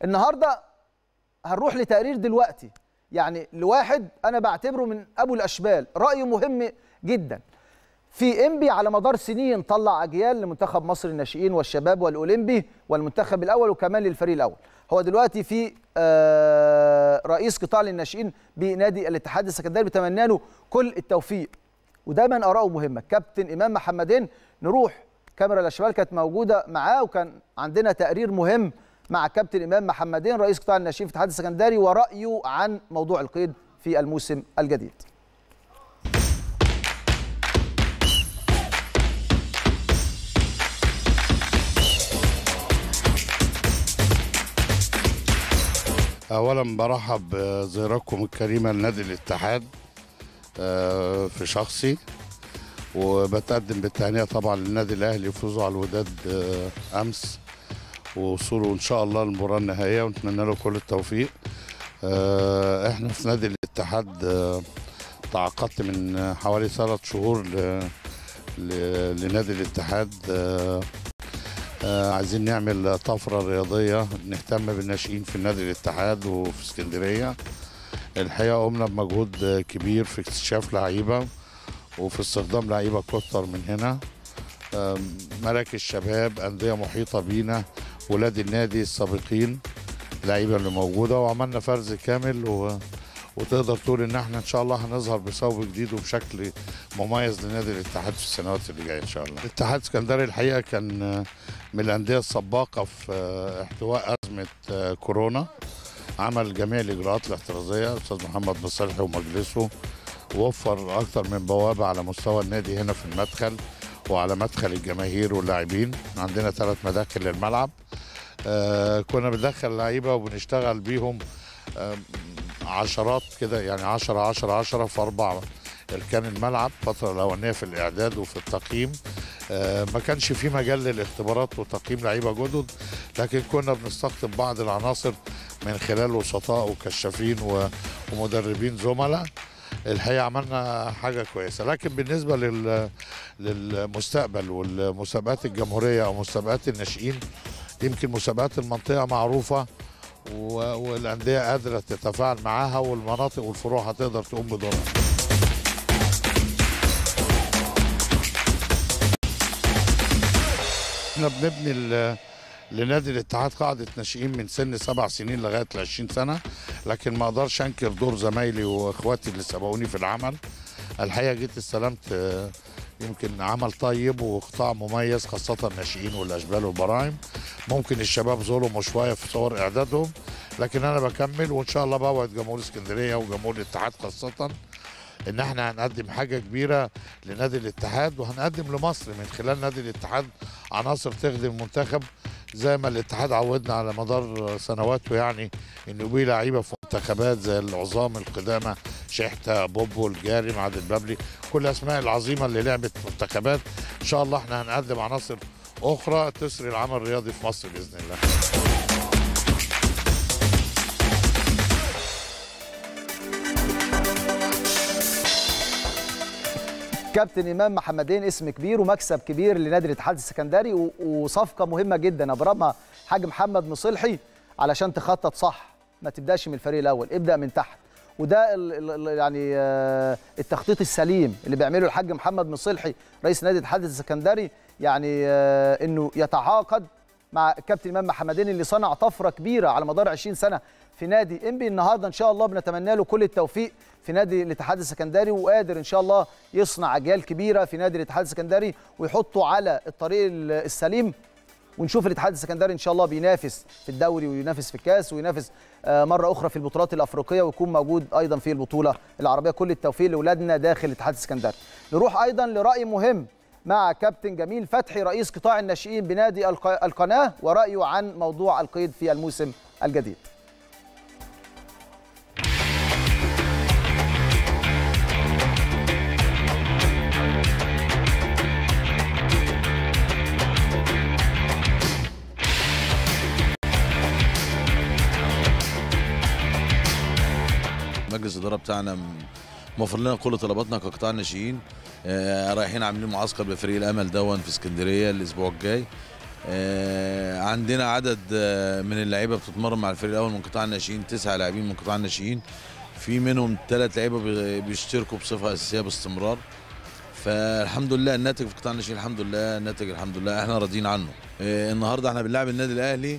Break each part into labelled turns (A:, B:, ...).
A: النهارده هنروح لتقرير دلوقتي يعني لواحد انا بعتبره من ابو الاشبال رايه مهم جدا في انبي على مدار سنين طلع اجيال لمنتخب مصر الناشئين والشباب والاولمبي والمنتخب الاول وكمان للفريق الاول هو دلوقتي في آه رئيس قطاع للناشئين بنادي الاتحاد السكندري بتمنى له كل التوفيق ودايما اراءه مهمه كابتن امام محمدين نروح كاميرا الاشبال كانت موجوده معاه وكان عندنا تقرير مهم مع كابتن امام محمدين رئيس قطاع الناشئين في الاتحاد السكندري ورايه عن موضوع القيد في الموسم الجديد
B: اولا برحب بزيارتكم الكريمه لنادي الاتحاد آه، في شخصي وبتقدم بالتهنئه طبعا للنادي الاهلي فوزه على الوداد آه، امس ووصوله ان شاء الله للمباراه النهائيه ونتمنى له كل التوفيق آه، احنا في نادي الاتحاد آه، تعاقدت من حوالي ثلاث شهور ل- ل- لنادي الاتحاد آه، آه، عايزين نعمل طفرة رياضية نهتم بالناشئين في النادي الاتحاد وفي اسكندرية الحقيقة قمنا بمجهود آه، كبير في اكتشاف لعيبة وفي استخدام لعيبة كتر من هنا آم، مراكز شباب أندية محيطة بينا ولاد النادي السابقين اللعيبة اللي موجودة وعملنا فرز كامل و... وتقدر تقول ان احنا ان شاء الله هنظهر بثوب جديد وبشكل مميز لنادي الاتحاد في السنوات اللي جايه ان شاء الله. الاتحاد اسكندري الحقيقه كان آه، من الانديه السباقه في آه، احتواء ازمه آه، كورونا عمل جميع الاجراءات الاحترازيه الاستاذ محمد بن صالح ومجلسه وفر اكثر من بوابه على مستوى النادي هنا في المدخل وعلى مدخل الجماهير واللاعبين عندنا ثلاث مداخل للملعب آه كنا بندخل لعيبه وبنشتغل بيهم آه عشرات كده يعني 10 10 10 في اربع اركان الملعب الفتره الاولانيه في الاعداد وفي التقييم آه، ما كانش في مجال للاختبارات وتقييم لعيبه جدد لكن كنا بنستخدم بعض العناصر من خلال وسطاء وكشافين و- ومدربين زملاء الحقيقه عملنا حاجه كويسه لكن بالنسبه لل للمستقبل والمسابقات الجمهوريه او مسابقات الناشئين يمكن مسابقات المنطقه معروفه و- والانديه قادره تتفاعل معاها والمناطق والفروع هتقدر تقوم بدورها احنا بنبني ل- لنادي الاتحاد قاعدة ناشئين من سن سبع سنين لغاية ل 20 سنة لكن ما اقدرش انكر دور زمايلي واخواتي اللي سبقوني في العمل الحقيقة جيت استلمت آه، يمكن عمل طيب وقطاع مميز خاصة الناشئين والاشبال والبراعم ممكن الشباب ظلموا شوية في صور اعدادهم لكن انا بكمل وان شاء الله بوعد جمهور اسكندرية وجمهور الاتحاد خاصة ان احنا هنقدم حاجه كبيره لنادي الاتحاد وهنقدم لمصر من خلال نادي الاتحاد عناصر تخدم المنتخب زي ما الاتحاد عودنا على مدار سنواته يعني انه بيه لعيبه في منتخبات زي العظام القدامى شحته بوبو الجاري معاد البابلي كل الاسماء العظيمه اللي لعبت في منتخبات ان شاء الله احنا هنقدم عناصر اخرى تسري العمل الرياضي في مصر باذن الله
A: كابتن امام محمدين اسم كبير ومكسب كبير لنادي الاتحاد السكندري و- وصفقه مهمه جدا ابرمها حاج محمد مصلحي علشان تخطط صح ما تبداش من الفريق الاول ابدا من تحت وده ال ال ال يعني آه، التخطيط السليم اللي بيعمله الحاج محمد مصلحي رئيس نادي الاتحاد السكندري يعني آه، انه يتعاقد مع الكابتن امام محمدين اللي صنع طفره كبيره على مدار 20 سنه في نادي انبي النهارده ان شاء الله بنتمنى له كل التوفيق في نادي الاتحاد السكندري وقادر ان شاء الله يصنع اجيال كبيره في نادي الاتحاد السكندري ويحطه على الطريق ال- السليم ونشوف الاتحاد السكندري ان شاء الله بينافس في الدوري وينافس في الكاس وينافس آه، مره اخرى في البطولات الافريقيه ويكون موجود ايضا في البطوله العربيه كل التوفيق لاولادنا داخل الاتحاد السكندري نروح ايضا لراي مهم مع كابتن جميل فتحي رئيس قطاع الناشئين بنادي الق- القناه ورايه عن موضوع القيد في الموسم الجديد
C: مجلس الاداره بتاعنا م- موفر لنا كل طلباتنا كقطاع ناشئين آه، رايحين عاملين معسكر بفريق الامل دون في اسكندريه الاسبوع الجاي آه، عندنا عدد آه، من اللعيبه بتتمرن مع الفريق الاول من قطاع الناشئين تسع لاعبين من قطاع الناشئين في منهم ثلاث لعيبه بي- بيشتركوا بصفه اساسيه باستمرار فالحمد لله الناتج في قطاع الناشئين الحمد لله الناتج الحمد لله احنا راضيين عنه آه، النهارده احنا بنلعب النادي الاهلي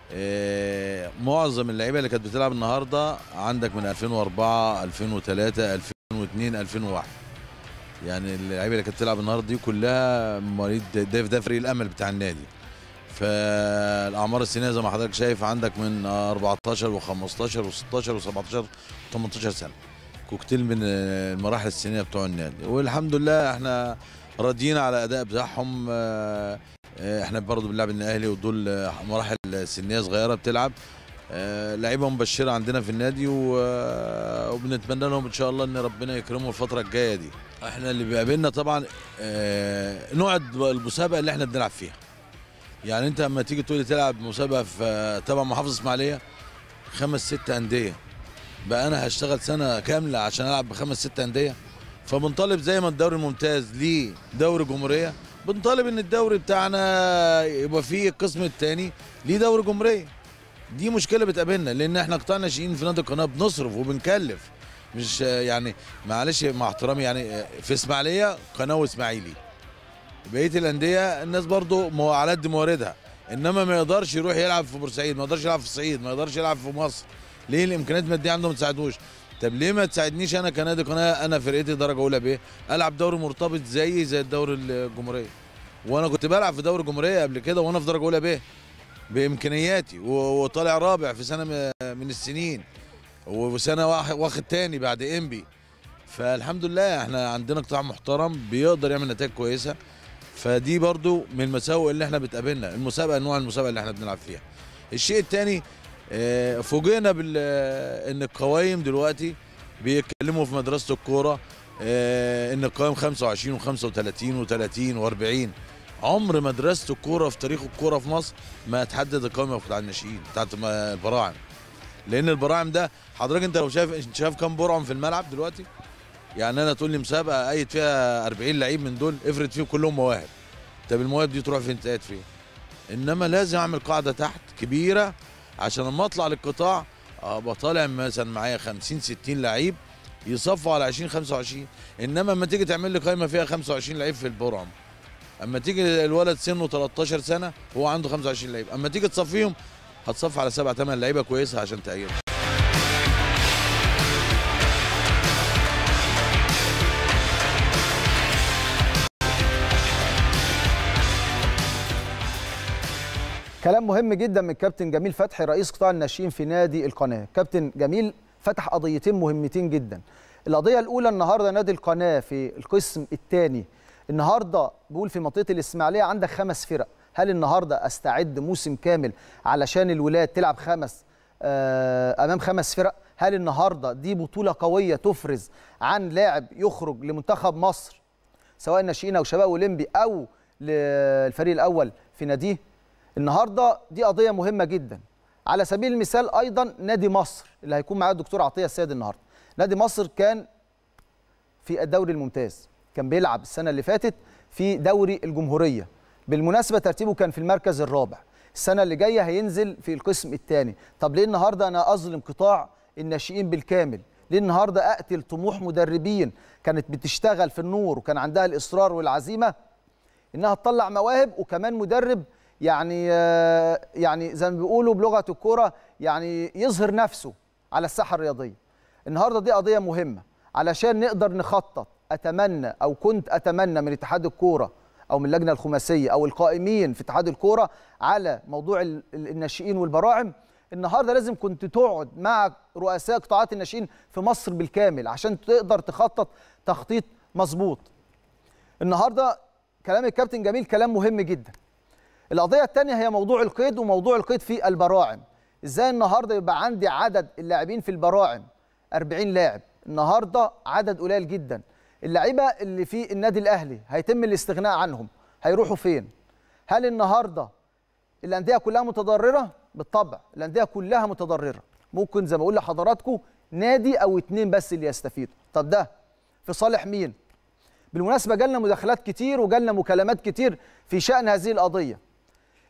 C: آه، معظم اللعيبه اللي كانت بتلعب النهارده عندك من 2004 2003 2002 2001 يعني اللعيبه اللي كانت بتلعب النهارده دي كلها مواليد ده ده فريق الامل بتاع النادي فالاعمار السنيه زي ما حضرتك شايف عندك من 14 و15 و16 و17 و18 سنه كوكتيل من المراحل السنيه بتوع النادي والحمد لله احنا راضيين على الاداء بتاعهم آه، آه، احنا برضه بنلعب الاهلي ودول آه، مراحل سنيه صغيره بتلعب آه، لعيبه مبشره عندنا في النادي و- آه، وبنتمنى لهم ان شاء الله ان ربنا يكرمهم الفتره الجايه دي احنا اللي بيقابلنا طبعا آه، نوع المسابقه اللي احنا بنلعب فيها يعني انت لما تيجي تقولي تلعب مسابقه في تبع محافظه اسماعيليه خمس ست انديه بقى انا هشتغل سنه كامله عشان العب بخمس ست انديه فبنطالب زي ما الدوري الممتاز ليه دوري جمهوريه بنطالب ان الدوري بتاعنا يبقى فيه القسم الثاني ليه دوري جمهوريه دي مشكله بتقابلنا لان احنا قطاع ناشئين في نادي القناه بنصرف وبنكلف مش يعني معلش مع احترامي يعني في اسماعيليه قناه واسماعيلي بقيه الانديه الناس برضو مو- على قد مواردها انما ما يقدرش يروح يلعب في بورسعيد ما يقدرش يلعب في الصعيد ما يقدرش يلعب في مصر ليه الامكانيات الماديه عنده ما تساعدوش طب ليه ما تساعدنيش انا كنادي قناه انا فرقتي درجه اولى بايه العب دوري مرتبط زي زي الدوري الجمهوريه وانا كنت بلعب في دوري الجمهوريه قبل كده وانا في درجه اولى بايه بامكانياتي و- وطالع رابع في سنه م- من السنين وسنه واخ- واخد تاني بعد انبي فالحمد لله احنا عندنا قطاع محترم بيقدر يعمل نتائج كويسه فدي برضو من المساوئ اللي احنا بتقابلنا المسابقه نوع المسابقه اللي احنا بنلعب فيها الشيء الثاني فوجئنا بال آه، ان القوائم دلوقتي بيتكلموا في مدرسه الكوره آه، ان القوائم 25 و35 و30 و40 عمر مدرسه الكوره في تاريخ الكوره في مصر ما تحدد القائمه بتاع الناشئين بتاعت الم- البراعم لان البراعم ده حضرتك انت لو شايف انت شايف كام برعم في الملعب دلوقتي يعني انا تقول لي مسابقه قايد فيها 40 لعيب من دول افرض فيهم كلهم مواهب طب المواهب دي تروح فين تقعد فين انما لازم اعمل قاعده تحت كبيره عشان لما اطلع للقطاع ابقى طالع مثلا معايا 50 60 لعيب يصفوا على 20 25 انما لما تيجي تعمل لي قائمه فيها 25 لعيب في البرعم اما تيجي الولد سنه 13 سنه هو عنده 25 لعيب اما تيجي تصفيهم هتصفي على 7 8 لعيبه كويسه عشان تأيدهم
A: كلام مهم جدا من الكابتن جميل فتحي رئيس قطاع الناشئين في نادي القناه كابتن جميل فتح قضيتين مهمتين جدا القضيه الاولى النهارده نادي القناه في القسم الثاني النهارده بيقول في منطقه الاسماعيليه عندك خمس فرق هل النهارده استعد موسم كامل علشان الولاد تلعب خمس آه، امام خمس فرق هل النهارده دي بطوله قويه تفرز عن لاعب يخرج لمنتخب مصر سواء ناشئين او شباب اولمبي او للفريق الاول في ناديه النهارده دي قضيه مهمه جدا على سبيل المثال ايضا نادي مصر اللي هيكون معاه الدكتور عطيه السيد النهارده نادي مصر كان في الدوري الممتاز كان بيلعب السنه اللي فاتت في دوري الجمهوريه بالمناسبه ترتيبه كان في المركز الرابع السنه اللي جايه هينزل في القسم الثاني طب ليه النهارده انا اظلم قطاع الناشئين بالكامل ليه النهارده اقتل طموح مدربين كانت بتشتغل في النور وكان عندها الاصرار والعزيمه انها تطلع مواهب وكمان مدرب يعني آه، يعني زي ما بيقولوا بلغه الكوره يعني يظهر نفسه على الساحه الرياضيه النهارده دي قضيه مهمه علشان نقدر نخطط اتمنى او كنت اتمنى من اتحاد الكوره او من اللجنه الخماسيه او القائمين في اتحاد الكوره على موضوع ال- ال- الناشئين والبراعم النهارده لازم كنت تقعد مع رؤساء قطاعات الناشئين في مصر بالكامل عشان تقدر تخطط تخطيط مظبوط النهارده كلام الكابتن جميل كلام مهم جدا القضيه الثانيه هي موضوع القيد وموضوع القيد في البراعم ازاي النهارده يبقى عندي عدد اللاعبين في البراعم 40 لاعب النهارده عدد قليل جدا اللعيبه اللي في النادي الاهلي هيتم الاستغناء عنهم هيروحوا فين هل النهارده الانديه كلها متضرره بالطبع الانديه كلها متضرره ممكن زي ما اقول لحضراتكم نادي او اتنين بس اللي يستفيدوا طب ده في صالح مين بالمناسبه جالنا مداخلات كتير وجالنا مكالمات كتير في شان هذه القضيه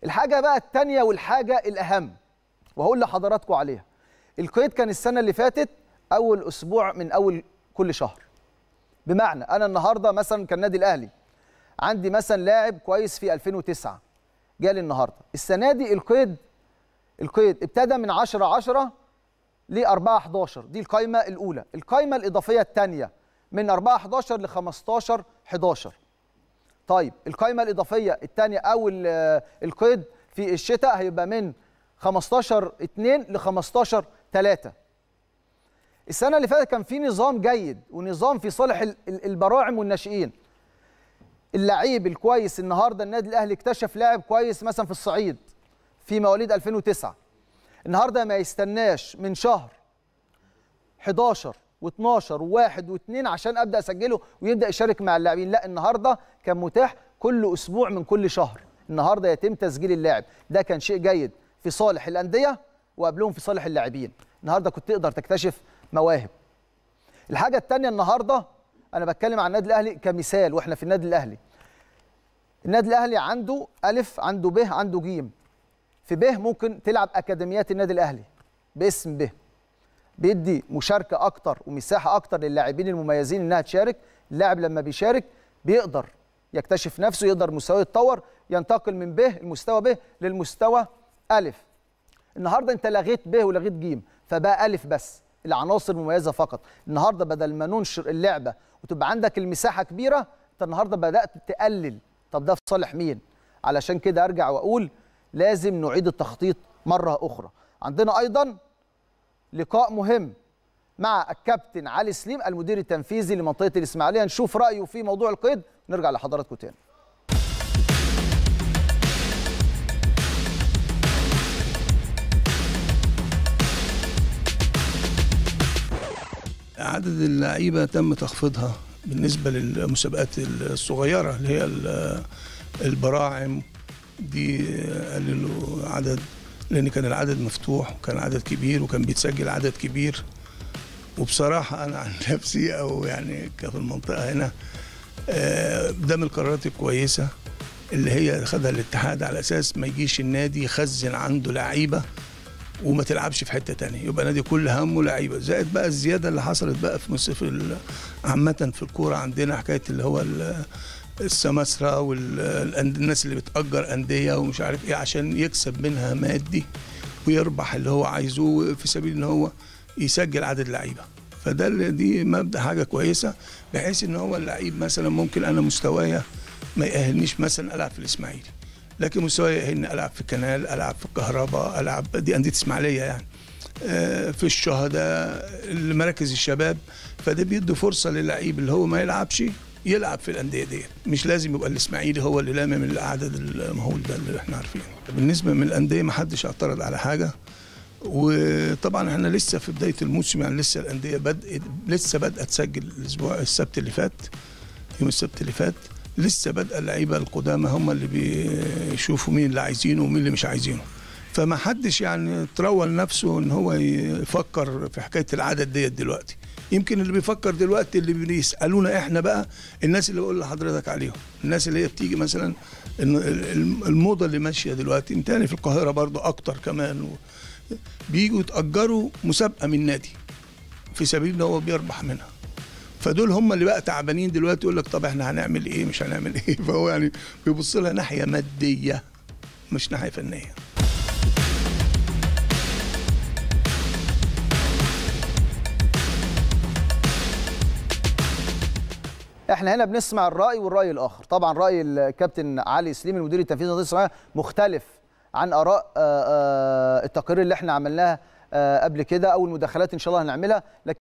A: الحاجه بقى الثانيه والحاجه الاهم وهقول لحضراتكم عليها القيد كان السنه اللي فاتت اول اسبوع من اول كل شهر بمعنى انا النهارده مثلا كالنادي الاهلي عندي مثلا لاعب كويس في 2009 جالي النهارده السنه دي القيد القيد ابتدى من 10 10 ل 4 11 دي القائمه الاولى القائمه الاضافيه الثانيه من 4 11 ل 15 11 طيب القائمه الاضافيه الثانيه او ال- القيد في الشتاء هيبقى من 15 2 ل 15 3 السنه اللي فاتت كان في نظام جيد ونظام في صالح ال- ال- البراعم والناشئين اللعيب الكويس النهارده النادي الاهلي اكتشف لاعب كويس مثلا في الصعيد في مواليد 2009 النهارده ما يستناش من شهر 11 و12 و1 و2 عشان ابدا اسجله ويبدا يشارك مع اللاعبين لا النهارده كان متاح كل اسبوع من كل شهر النهارده يتم تسجيل اللاعب ده كان شيء جيد في صالح الانديه وقبلهم في صالح اللاعبين النهارده كنت تقدر تكتشف مواهب الحاجه الثانيه النهارده انا بتكلم عن النادي الاهلي كمثال واحنا في النادي الاهلي النادي الاهلي عنده الف عنده ب عنده ج في ب ممكن تلعب اكاديميات النادي الاهلي باسم ب بيدي مشاركه اكتر ومساحه اكتر للاعبين المميزين انها تشارك اللاعب لما بيشارك بيقدر يكتشف نفسه يقدر مستواه يتطور ينتقل من ب المستوى ب للمستوى الف النهارده انت لغيت ب ولغيت ج فبقى الف بس العناصر مميزه فقط النهارده بدل ما ننشر اللعبه وتبقى عندك المساحه كبيره انت النهارده بدات تقلل طب ده في صالح مين علشان كده ارجع واقول لازم نعيد التخطيط مره اخرى عندنا ايضا لقاء مهم مع الكابتن علي سليم المدير التنفيذي لمنطقه الاسماعيليه نشوف رايه في موضوع القيد نرجع لحضراتكم تاني
D: عدد اللعيبه تم تخفيضها بالنسبه للمسابقات الصغيره اللي هي ال- البراعم دي قللوا عدد لان كان العدد مفتوح وكان عدد كبير وكان بيتسجل عدد كبير وبصراحه انا عن نفسي او يعني كفي المنطقه هنا آه، ده من القرارات الكويسه اللي هي خدها الاتحاد على اساس ما يجيش النادي يخزن عنده لعيبه وما تلعبش في حته تانية يبقى نادي كل همه لعيبه زائد بقى الزياده اللي حصلت بقى في مس- في ال- عامه في الكوره عندنا حكايه اللي هو ال- السماسره والناس اللي بتأجر أندية ومش عارف إيه عشان يكسب منها مادي ويربح اللي هو عايزه في سبيل إن هو يسجل عدد لعيبة فده اللي- دي مبدأ حاجة كويسة بحيث إن هو اللعيب مثلا ممكن أنا مستوايا ما يأهلنيش مثلا ألعب في الإسماعيلي لكن مستواي يأهلني ألعب في كنال ألعب في الكهرباء ألعب دي أندية إسماعيلية يعني آه، في الشهداء مراكز الشباب فده بيدي فرصه للعيب اللي هو ما يلعبش يلعب في الانديه ديت مش لازم يبقى الاسماعيلي هو اللي لامم العدد المهول ده اللي احنا عارفينه بالنسبه من الانديه ما حدش اعترض على حاجه وطبعا احنا لسه في بدايه الموسم يعني لسه الانديه بدأت لسه بادئه تسجل الاسبوع السبت اللي فات يوم السبت اللي فات لسه بادئه اللعيبه القدامى هم اللي بيشوفوا مين اللي عايزينه ومين اللي مش عايزينه فما حدش يعني ترول نفسه ان هو يفكر في حكايه العدد ديت دلوقتي يمكن اللي بيفكر دلوقتي اللي بيسالونا احنا بقى الناس اللي بقول لحضرتك عليهم الناس اللي هي بتيجي مثلا إن الموضه اللي ماشيه دلوقتي متهيألي في القاهره برضو اكتر كمان و بيجوا يتاجروا مسابقه من نادي في سبيل ان هو بيربح منها فدول هم اللي بقى تعبانين دلوقتي يقول لك طب احنا هنعمل ايه مش هنعمل ايه فهو يعني بيبص لها ناحيه ماديه مش ناحيه فنيه
A: احنا هنا بنسمع الراي والراي الاخر طبعا راي الكابتن علي سليم المدير التنفيذي لنادي الاسماعيليه مختلف عن اراء آه، آه، التقارير اللي احنا عملناها آه، قبل كده او المداخلات ان شاء الله هنعملها لكن